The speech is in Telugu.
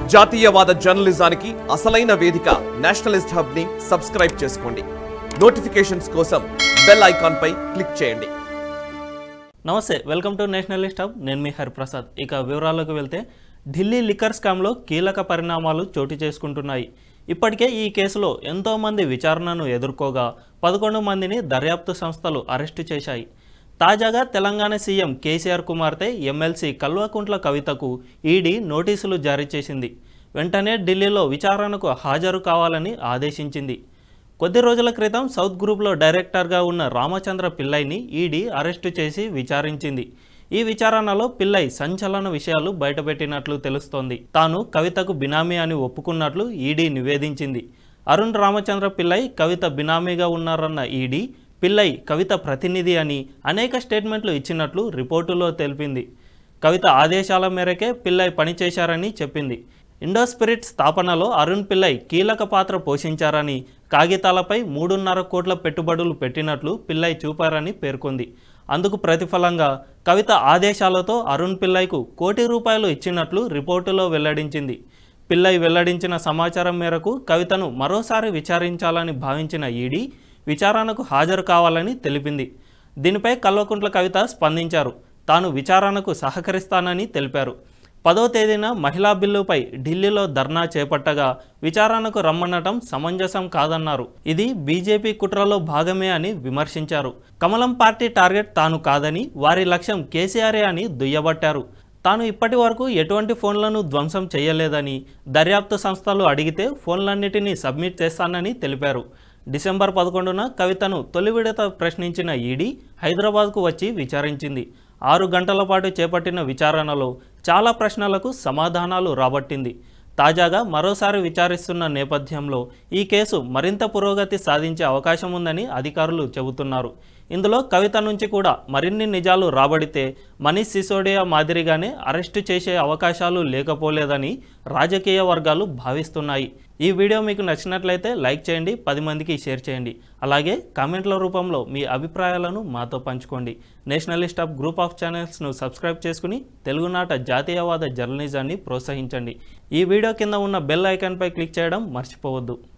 జాతీయవాద జర్నలిజానికి అసలైన వేదిక నేషనలిస్ట్ హబ్ ని సబ్స్క్రైబ్ చేసుకోండి నోటిఫికేషన్స్ కోసం బెల్ ఐకాన్ పై క్లిక్ చేయండి నమస్తే వెల్కమ్ టు నేషనలిస్ట్ హబ్ నేను మీ హరిప్రసాద్ ఇక వివరాల్లోకి వెళ్తే ఢిల్లీ లిక్కర్ స్కామ్లో కీలక పరిణామాలు చోటు చేసుకుంటున్నాయి ఇప్పటికే ఈ కేసులో ఎంతోమంది విచారణను ఎదుర్కోగా పదకొండు మందిని దర్యాప్తు సంస్థలు అరెస్టు చేశాయి తాజాగా తెలంగాణ సీఎం కేసీఆర్ కుమార్తె ఎమ్మెల్సీ కల్వకుంట్ల కవితకు ఈడీ నోటీసులు జారీ చేసింది వెంటనే ఢిల్లీలో విచారణకు హాజరు కావాలని ఆదేశించింది కొద్ది రోజుల క్రితం సౌత్ గ్రూప్లో డైరెక్టర్గా ఉన్న రామచంద్ర పిల్లైని ఈడీ అరెస్టు చేసి విచారించింది ఈ విచారణలో పిల్లై సంచలన విషయాలు బయటపెట్టినట్లు తెలుస్తోంది తాను కవితకు బినామీ అని ఒప్పుకున్నట్లు ఈడీ నివేదించింది అరుణ్ రామచంద్ర పిల్లై కవిత బినామీగా ఉన్నారన్న ఈడీ పిల్లై కవిత ప్రతినిధి అని అనేక స్టేట్మెంట్లు ఇచ్చినట్లు రిపోర్టులో తెలిపింది కవిత ఆదేశాల మేరకే పిల్లై పనిచేశారని చెప్పింది ఇండోస్పిరిట్ స్థాపనలో అరుణ్ పిల్లై కీలక పాత్ర పోషించారని కాగితాలపై మూడున్నర కోట్ల పెట్టుబడులు పెట్టినట్లు పిల్లై చూపారని పేర్కొంది అందుకు ప్రతిఫలంగా కవిత ఆదేశాలతో అరుణ్ పిల్లైకు కోటి రూపాయలు ఇచ్చినట్లు రిపోర్టులో వెల్లడించింది పిల్లై వెల్లడించిన సమాచారం మేరకు కవితను మరోసారి విచారించాలని భావించిన ఈడీ విచారణకు హాజరు కావాలని తెలిపింది దీనిపై కల్వకుంట్ల కవిత స్పందించారు తాను విచారణకు సహకరిస్తానని తెలిపారు పదో తేదీన మహిళా బిల్లుపై ఢిల్లీలో ధర్నా చేపట్టగా విచారణకు రమ్మనటం సమంజసం కాదన్నారు ఇది బీజేపీ కుట్రలో భాగమే అని విమర్శించారు కమలం పార్టీ టార్గెట్ తాను కాదని వారి లక్ష్యం కేసీఆరే అని దుయ్యబట్టారు తాను ఇప్పటి వరకు ఎటువంటి ఫోన్లను ధ్వంసం చేయలేదని దర్యాప్తు సంస్థలు అడిగితే ఫోన్లన్నిటినీ సబ్మిట్ చేస్తానని తెలిపారు డిసెంబర్ పదకొండున కవితను తొలి విడత ప్రశ్నించిన ఈడీ హైదరాబాద్కు వచ్చి విచారించింది ఆరు గంటల పాటు చేపట్టిన విచారణలో చాలా ప్రశ్నలకు సమాధానాలు రాబట్టింది తాజాగా మరోసారి విచారిస్తున్న నేపథ్యంలో ఈ కేసు మరింత పురోగతి సాధించే అవకాశం ఉందని అధికారులు చెబుతున్నారు ఇందులో కవిత నుంచి కూడా మరిన్ని నిజాలు రాబడితే మనీష్ సిసోడియా మాదిరిగానే అరెస్టు చేసే అవకాశాలు లేకపోలేదని రాజకీయ వర్గాలు భావిస్తున్నాయి ఈ వీడియో మీకు నచ్చినట్లయితే లైక్ చేయండి పది మందికి షేర్ చేయండి అలాగే కామెంట్ల రూపంలో మీ అభిప్రాయాలను మాతో పంచుకోండి నేషనలిస్ట్ ఆఫ్ గ్రూప్ ఆఫ్ ఛానల్స్ను సబ్స్క్రైబ్ చేసుకుని తెలుగునాట జాతీయవాద జర్నలిజాన్ని ప్రోత్సహించండి ఈ వీడియో కింద ఉన్న బెల్ ఐకాన్పై క్లిక్ చేయడం మర్చిపోవద్దు